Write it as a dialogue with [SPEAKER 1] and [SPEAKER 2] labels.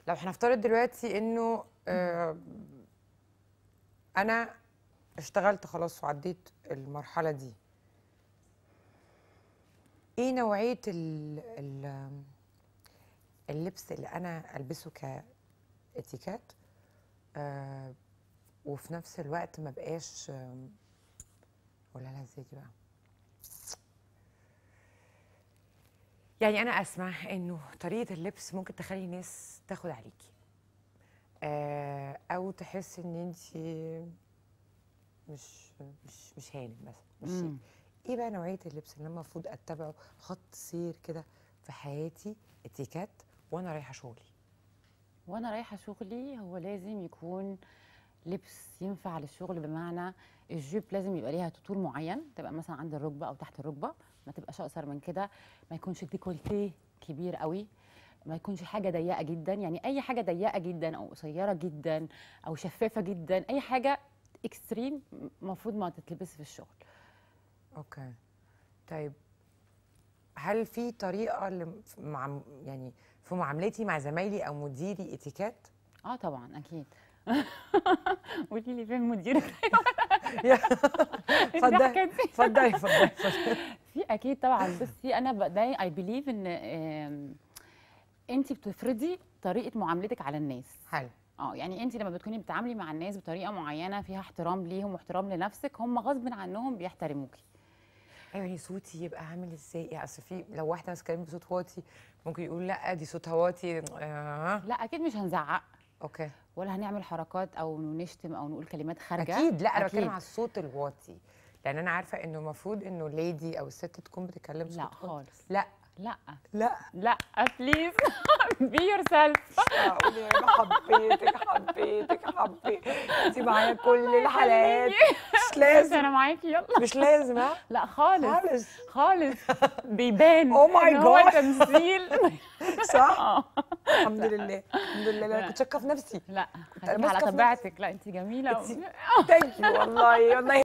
[SPEAKER 1] لو هنفترض دلوقتي انه آه، انا اشتغلت خلاص وعديت المرحله دي ايه نوعيه ال ال اللبس اللي انا البسه كاتيكات آه وفي نفس الوقت ما بقاش آم، ولا لا ازاي دي بقى يعني انا اسمع انه طريقه اللبس ممكن تخلي الناس تاخد عليكي آه او تحس ان انت مش مش مش هانم مثلا مش شيك.
[SPEAKER 2] مم.
[SPEAKER 1] ايه بقى نوعيه اللبس اللي انا المفروض اتبعه خط سير كده في حياتي اتيكات وانا رايحه شغلي
[SPEAKER 2] وانا رايحه شغلي هو لازم يكون لبس ينفع للشغل بمعنى الجيب لازم يبقى ليها طول معين تبقى مثلا عند الركبه او تحت الركبه ما تبقاش اقصر من كده ما يكونش الديكولتيه كبير قوي ما يكونش حاجه ضيقه جدا يعني اي حاجه ضيقه جدا او قصيره جدا او شفافه جدا اي حاجه اكستريم المفروض ما تتلبس في الشغل
[SPEAKER 1] اوكي طيب هل في طريقه لم- مع يعني في معاملتي مع زمايلي او مديري اتيكات
[SPEAKER 2] اه طبعا اكيد قولي لي فين مديرك
[SPEAKER 1] اتفضلي
[SPEAKER 2] الضحكة دي.
[SPEAKER 1] اتفضلي اتفضلي اتفضلي.
[SPEAKER 2] في اكيد طبعا بصي انا داي اي بليف ان انت بتفرضي طريقه معاملتك على الناس
[SPEAKER 1] حلو
[SPEAKER 2] اه يعني انت لما بتكوني بتتعاملي مع الناس بطريقه معينه فيها احترام ليهم واحترام لنفسك هم غصب عنهم بيحترموكي
[SPEAKER 1] ايوه يعني صوتي يبقى عامل ازاي يعني اصل في لو واحده مثلا كلمت بصوت واطي ممكن يقول لا دي صوتها واطي آه.
[SPEAKER 2] لا اكيد مش هنزعق
[SPEAKER 1] اوكي
[SPEAKER 2] ولا هنعمل حركات او نشتم او نقول كلمات خارجه
[SPEAKER 1] اكيد لا انا
[SPEAKER 2] أكيد.
[SPEAKER 1] بتكلم على الصوت الواطي لان انا عارفه انه المفروض انه الليدي او الست تكون بتتكلم صوت
[SPEAKER 2] لا
[SPEAKER 1] واطي.
[SPEAKER 2] خالص
[SPEAKER 1] لا
[SPEAKER 2] لا
[SPEAKER 1] لا
[SPEAKER 2] لا بليز بي يور سيلف
[SPEAKER 1] اقول يا انا حبيتك حبيتك حبيتك انت معايا كل الحلقات مش لازم
[SPEAKER 2] انا معاكي يلا
[SPEAKER 1] مش لازم ها
[SPEAKER 2] لا خالص
[SPEAKER 1] خالص
[SPEAKER 2] خالص بيبان
[SPEAKER 1] Oh my
[SPEAKER 2] إن هو
[SPEAKER 1] God.
[SPEAKER 2] تمثيل
[SPEAKER 1] صح
[SPEAKER 2] اه
[SPEAKER 1] الحمد لله الحمد لله انا
[SPEAKER 2] لا.
[SPEAKER 1] كنت شاكه في نفسي
[SPEAKER 2] لا
[SPEAKER 1] أنا
[SPEAKER 2] خليكي
[SPEAKER 1] ماسكة
[SPEAKER 2] على
[SPEAKER 1] في
[SPEAKER 2] طبيعتك لا انت جميله
[SPEAKER 1] ثانك يو والله والله